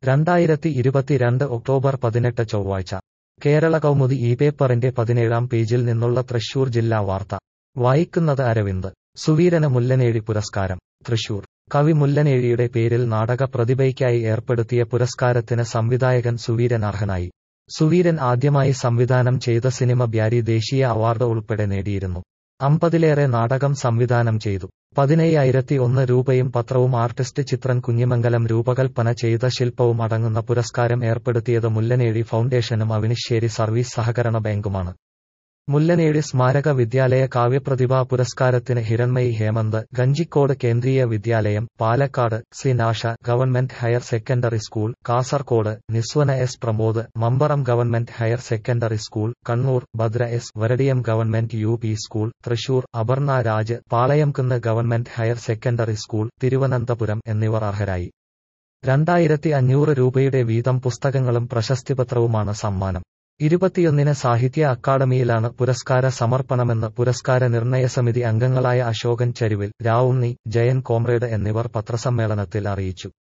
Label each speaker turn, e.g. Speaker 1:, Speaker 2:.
Speaker 1: രണ്ടായിരത്തി ഇരുപത്തിരണ്ട് ഒക്ടോബർ പതിനെട്ട് ചൊവ്വാഴ്ച കേരള കൗമുദി ഈ പേപ്പറിന്റെ പതിനേഴാം പേജിൽ നിന്നുള്ള തൃശൂർ ജില്ലാ വാർത്ത വായിക്കുന്നത് അരവിന്ദ് സുവീരന് മുല്ലനേഴി പുരസ്കാരം തൃശൂർ കവി മുല്ലനേഴിയുടെ പേരിൽ നാടക പ്രതിഭയ്ക്കായി ഏർപ്പെടുത്തിയ പുരസ്കാരത്തിന് സംവിധായകൻ സുവീരൻ അർഹനായി സുവീരൻ ആദ്യമായി സംവിധാനം ചെയ്ത സിനിമ ബ്യാരി ദേശീയ അവാർഡ് ഉൾപ്പെടെ നേടിയിരുന്നു അമ്പതിലേറെ നാടകം സംവിധാനം ചെയ്തു പതിനയ്യായിരത്തി ഒന്ന് രൂപയും പത്രവും ആർട്ടിസ്റ്റ് ചിത്രൻ കുഞ്ഞിമംഗലം രൂപകൽപ്പന ചെയ്ത ശില്പവും അടങ്ങുന്ന പുരസ്കാരം ഏർപ്പെടുത്തിയത് മുല്ലനേഴി ഫൗണ്ടേഷനും അവിനിശ്ശേരി സർവീസ് സഹകരണ ബാങ്കുമാണ് മുല്ലനേഴി സ്മാരക വിദ്യാലയ കാവ്യപ്രതിഭാ പുരസ്കാരത്തിന് Hiranmayi Hemant Kanjikode Kendriya Vidyalaya Palakkad C Nasha government higher secondary school Kasaragod Niswana S Pramod Mambaram government higher secondary school Kannur Bhadra S Varadiyam government U P school Thrissur Aparna Raj Palayamkunnu government higher secondary school Thiruvananthapuram എന്നിവർ അർഹരായി രണ്ടായിരത്തി അഞ്ഞൂറ് രൂപയുടെ വീതം പുസ്തകങ്ങളും പ്രശസ്തിപത്രവുമാണ് സമ്മാനം ഇരുപത്തിയൊന്നിന് സാഹിത്യ അക്കാദമിയിലാണ് പുരസ്കാര സമർപ്പണമെന്ന് പുരസ്കാര നിർണയ സമിതി അംഗങ്ങളായ അശോകൻ ചരുവിൽ രാവുണ്ണി ജയൻ കോമ്രേഡ് എന്നിവർ പത്രസമ്മേളനത്തിൽ അറിയിച്ചു